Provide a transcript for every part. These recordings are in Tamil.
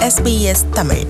SBS தமிழ்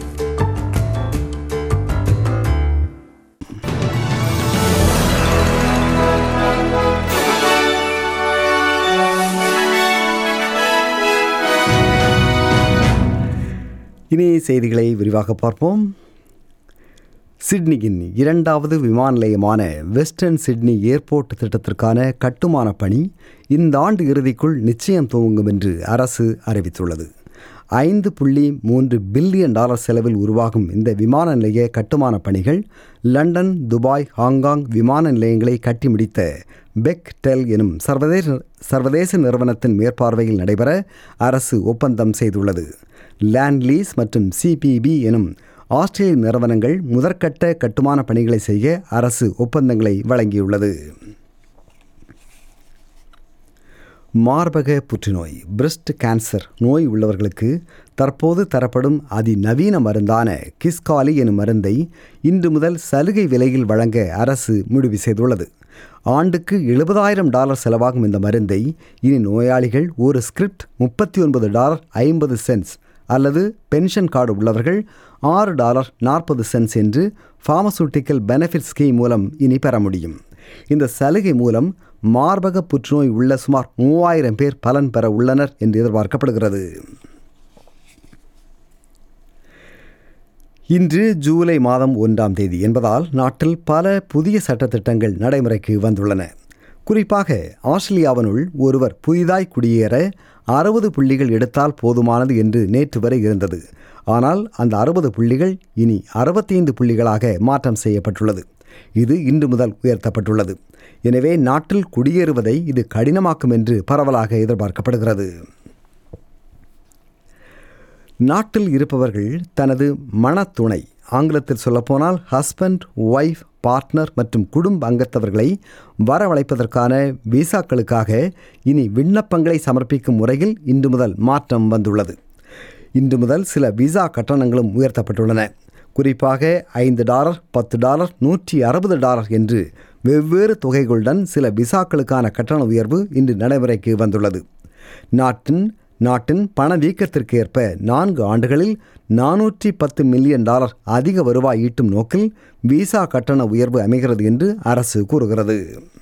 இனி செய்திகளை விரிவாக பார்ப்போம் சிட்னியின் இரண்டாவது விமான நிலையமான வெஸ்டர்ன் சிட்னி ஏர்போர்ட் திட்டத்திற்கான கட்டுமான பணி இந்த ஆண்டு இறுதிக்குள் நிச்சயம் துவங்கும் என்று அரசு அறிவித்துள்ளது ஐந்து புள்ளி மூன்று பில்லியன் டாலர் செலவில் உருவாகும் இந்த விமான நிலைய கட்டுமான பணிகள் லண்டன் துபாய் ஹாங்காங் விமான நிலையங்களை கட்டி முடித்த பெக் டெல் எனும் சர்வதேச சர்வதேச நிறுவனத்தின் மேற்பார்வையில் நடைபெற அரசு ஒப்பந்தம் செய்துள்ளது லேண்ட் லீஸ் மற்றும் சிபிபி எனும் ஆஸ்திரேலிய நிறுவனங்கள் முதற்கட்ட கட்டுமான பணிகளை செய்ய அரசு ஒப்பந்தங்களை வழங்கியுள்ளது மார்பக புற்றுநோய் பிரெஸ்ட் கேன்சர் நோய் உள்ளவர்களுக்கு தற்போது தரப்படும் அதிநவீன மருந்தான கிஸ்காலி எனும் மருந்தை இன்று முதல் சலுகை விலையில் வழங்க அரசு முடிவு செய்துள்ளது ஆண்டுக்கு எழுபதாயிரம் டாலர் செலவாகும் இந்த மருந்தை இனி நோயாளிகள் ஒரு ஸ்கிரிப்ட் முப்பத்தி ஒன்பது டாலர் ஐம்பது சென்ட்ஸ் அல்லது பென்ஷன் கார்டு உள்ளவர்கள் ஆறு டாலர் நாற்பது சென்ட்ஸ் என்று ஃபார்மசூட்டிக்கல் பெனிஃபிட் ஸ்கீம் மூலம் இனி பெற முடியும் இந்த சலுகை மூலம் மார்பக புற்றுநோய் உள்ள சுமார் மூவாயிரம் பேர் பலன் பெற உள்ளனர் என்று எதிர்பார்க்கப்படுகிறது இன்று ஜூலை மாதம் ஒன்றாம் தேதி என்பதால் நாட்டில் பல புதிய சட்டத்திட்டங்கள் நடைமுறைக்கு வந்துள்ளன குறிப்பாக ஆஸ்திரேலியாவினுள் ஒருவர் புதிதாய் குடியேற அறுபது புள்ளிகள் எடுத்தால் போதுமானது என்று நேற்று வரை இருந்தது ஆனால் அந்த அறுபது புள்ளிகள் இனி அறுபத்தைந்து புள்ளிகளாக மாற்றம் செய்யப்பட்டுள்ளது இது இன்று முதல் உயர்த்தப்பட்டுள்ளது எனவே நாட்டில் குடியேறுவதை இது கடினமாக்கும் என்று பரவலாக எதிர்பார்க்கப்படுகிறது நாட்டில் இருப்பவர்கள் தனது மனத்துணை ஆங்கிலத்தில் சொல்லப்போனால் ஹஸ்பண்ட் ஒய்ஃப் பார்ட்னர் மற்றும் குடும்ப அங்கத்தவர்களை வரவழைப்பதற்கான விசாக்களுக்காக இனி விண்ணப்பங்களை சமர்ப்பிக்கும் முறையில் இன்று முதல் மாற்றம் வந்துள்ளது இன்று முதல் சில விசா கட்டணங்களும் உயர்த்தப்பட்டுள்ளன குறிப்பாக ஐந்து டாலர் பத்து டாலர் நூற்றி அறுபது டாலர் என்று வெவ்வேறு தொகைகளுடன் சில விசாக்களுக்கான கட்டண உயர்வு இன்று நடைமுறைக்கு வந்துள்ளது நாட்டின் நாட்டின் பணவீக்கத்திற்கு ஏற்ப நான்கு ஆண்டுகளில் நானூற்றி பத்து மில்லியன் டாலர் அதிக வருவாய் ஈட்டும் நோக்கில் விசா கட்டண உயர்வு அமைகிறது என்று அரசு கூறுகிறது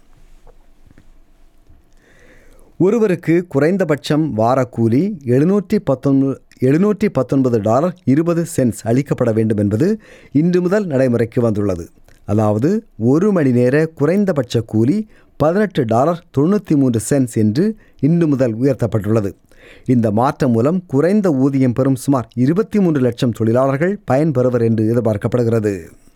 ஒருவருக்கு குறைந்தபட்சம் வாரக்கூலி எழுநூற்றி பத்தொன்பது எழுநூற்றி பத்தொன்பது டாலர் இருபது சென்ட்ஸ் அளிக்கப்பட வேண்டும் என்பது இன்று முதல் நடைமுறைக்கு வந்துள்ளது அதாவது ஒரு மணி நேர குறைந்தபட்ச கூலி பதினெட்டு டாலர் தொண்ணூற்றி மூன்று சென்ட்ஸ் என்று இன்று முதல் உயர்த்தப்பட்டுள்ளது இந்த மாற்றம் மூலம் குறைந்த ஊதியம் பெறும் சுமார் இருபத்தி மூன்று லட்சம் தொழிலாளர்கள் பயன்பெறுவர் என்று எதிர்பார்க்கப்படுகிறது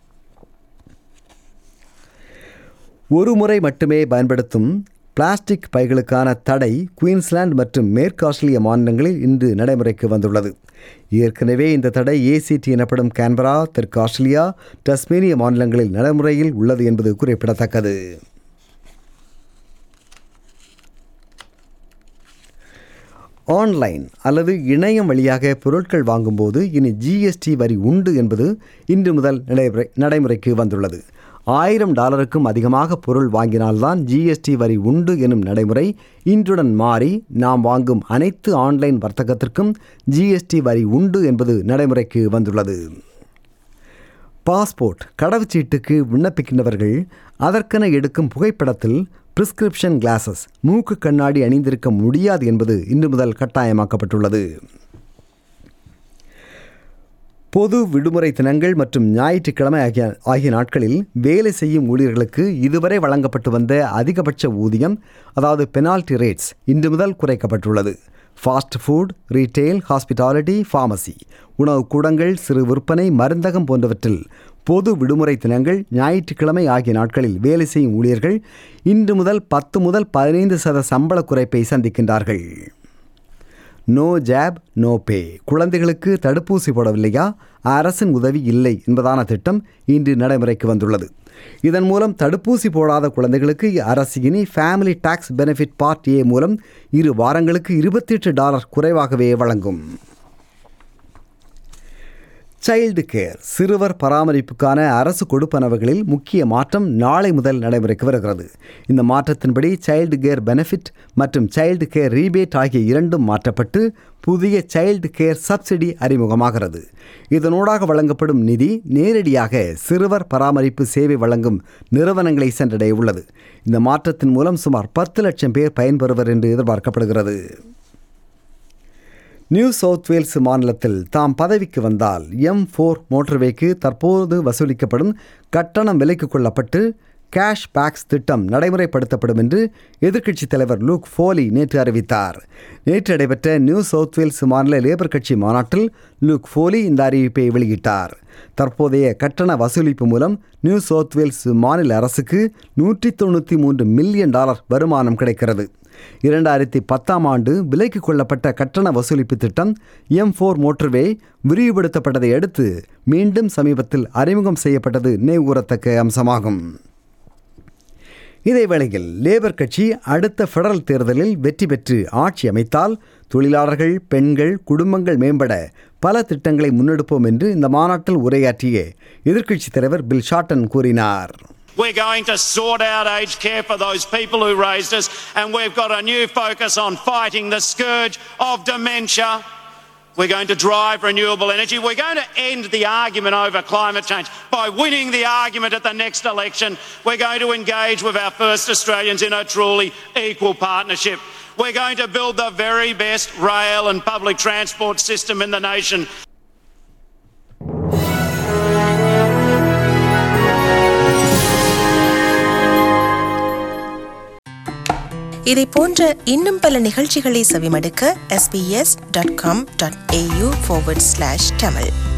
ஒரு முறை மட்டுமே பயன்படுத்தும் பிளாஸ்டிக் பைகளுக்கான தடை குயின்ஸ்லாந்து மற்றும் மேற்கு ஆஸ்திரேலிய மாநிலங்களில் இன்று நடைமுறைக்கு வந்துள்ளது ஏற்கனவே இந்த தடை ஏசிடி எனப்படும் கேன்பரா தெற்கு ஆஸ்திரேலியா டஸ்மேனிய மாநிலங்களில் நடைமுறையில் உள்ளது என்பது குறிப்பிடத்தக்கது ஆன்லைன் அல்லது இணையம் வழியாக பொருட்கள் வாங்கும்போது இனி ஜிஎஸ்டி வரி உண்டு என்பது இன்று முதல் நடைமுறை நடைமுறைக்கு வந்துள்ளது ஆயிரம் டாலருக்கும் அதிகமாக பொருள் வாங்கினால்தான் ஜிஎஸ்டி வரி உண்டு எனும் நடைமுறை இன்றுடன் மாறி நாம் வாங்கும் அனைத்து ஆன்லைன் வர்த்தகத்திற்கும் ஜிஎஸ்டி வரி உண்டு என்பது நடைமுறைக்கு வந்துள்ளது பாஸ்போர்ட் கடவுச்சீட்டுக்கு விண்ணப்பிக்கின்றவர்கள் அதற்கென எடுக்கும் புகைப்படத்தில் பிரிஸ்கிரிப்ஷன் கிளாஸஸ் மூக்கு கண்ணாடி அணிந்திருக்க முடியாது என்பது இன்று முதல் கட்டாயமாக்கப்பட்டுள்ளது பொது விடுமுறை தினங்கள் மற்றும் ஞாயிற்றுக்கிழமை ஆகிய ஆகிய நாட்களில் வேலை செய்யும் ஊழியர்களுக்கு இதுவரை வழங்கப்பட்டு வந்த அதிகபட்ச ஊதியம் அதாவது பெனால்டி ரேட்ஸ் இன்று முதல் குறைக்கப்பட்டுள்ளது fast food retail hospitality pharmacy உணவு கூடங்கள் சிறு விற்பனை மருந்தகம் போன்றவற்றில் பொது விடுமுறை தினங்கள் ஞாயிற்றுக்கிழமை ஆகிய நாட்களில் வேலை செய்யும் ஊழியர்கள் இன்று முதல் பத்து முதல் பதினைந்து சத சம்பள குறைப்பை சந்திக்கின்றார்கள் நோ ஜாப் நோ பே குழந்தைகளுக்கு தடுப்பூசி போடவில்லையா அரசின் உதவி இல்லை என்பதான திட்டம் இன்று நடைமுறைக்கு வந்துள்ளது இதன் மூலம் தடுப்பூசி போடாத குழந்தைகளுக்கு அரசு இனி family tax benefit part A மூலம் இரு வாரங்களுக்கு இருபத்தி எட்டு டாலர் குறைவாகவே வழங்கும் சைல்டு கேர் சிறுவர் பராமரிப்புக்கான அரசு கொடுப்பனவுகளில் முக்கிய மாற்றம் நாளை முதல் நடைமுறைக்கு வருகிறது இந்த மாற்றத்தின்படி சைல்டு கேர் பெனிஃபிட் மற்றும் சைல்டு கேர் ரீபேட் ஆகிய இரண்டும் மாற்றப்பட்டு புதிய சைல்டு கேர் சப்சிடி அறிமுகமாகிறது இதனூடாக வழங்கப்படும் நிதி நேரடியாக சிறுவர் பராமரிப்பு சேவை வழங்கும் நிறுவனங்களை சென்றடைய உள்ளது இந்த மாற்றத்தின் மூலம் சுமார் பத்து லட்சம் பேர் பயன்பெறுவர் என்று எதிர்பார்க்கப்படுகிறது நியூ சவுத் வேல்ஸ் மாநிலத்தில் தாம் பதவிக்கு வந்தால் எம் ஃபோர் மோட்டர்வேக்கு தற்போது வசூலிக்கப்படும் கட்டணம் விலைக்கு கொள்ளப்பட்டு கேஷ் பேக்ஸ் திட்டம் நடைமுறைப்படுத்தப்படும் என்று எதிர்க்கட்சித் தலைவர் லூக் ஃபோலி நேற்று அறிவித்தார் நேற்று நடைபெற்ற நியூ சவுத் வேல்ஸ் மாநில லேபர் கட்சி மாநாட்டில் லூக் ஃபோலி இந்த அறிவிப்பை வெளியிட்டார் தற்போதைய கட்டண வசூலிப்பு மூலம் நியூ சவுத் வேல்ஸ் மாநில அரசுக்கு நூற்றி தொண்ணூற்றி மூன்று மில்லியன் டாலர் வருமானம் கிடைக்கிறது இரண்டாயிரத்தி பத்தாம் ஆண்டு விலைக்கு கொள்ளப்பட்ட கட்டண வசூலிப்பு திட்டம் எம் ஃபோர் மோட்டர்வே விரிவுபடுத்தப்பட்டதை அடுத்து மீண்டும் சமீபத்தில் அறிமுகம் செய்யப்பட்டது நினைவுகூரத்தக்க அம்சமாகும் இதேவேளையில் லேபர் கட்சி அடுத்த ஃபெடரல் தேர்தலில் வெற்றி பெற்று ஆட்சி அமைத்தால் தொழிலாளர்கள் பெண்கள் குடும்பங்கள் மேம்பட பல திட்டங்களை முன்னெடுப்போம் என்று இந்த மாநாட்டில் உரையாற்றிய எதிர்க்கட்சித் தலைவர் பில் ஷார்டன் கூறினார் We're going to sort out aged care for those people who raised us, and we've got a new focus on fighting the scourge of dementia. We're going to drive renewable energy. We're going to end the argument over climate change by winning the argument at the next election. We're going to engage with our first Australians in a truly equal partnership. We're going to build the very best rail and public transport system in the nation. இதை போன்ற இன்னும் பல நிகழ்ச்சிகளை செவிமடுக்க sbs.com.au forward slash tamil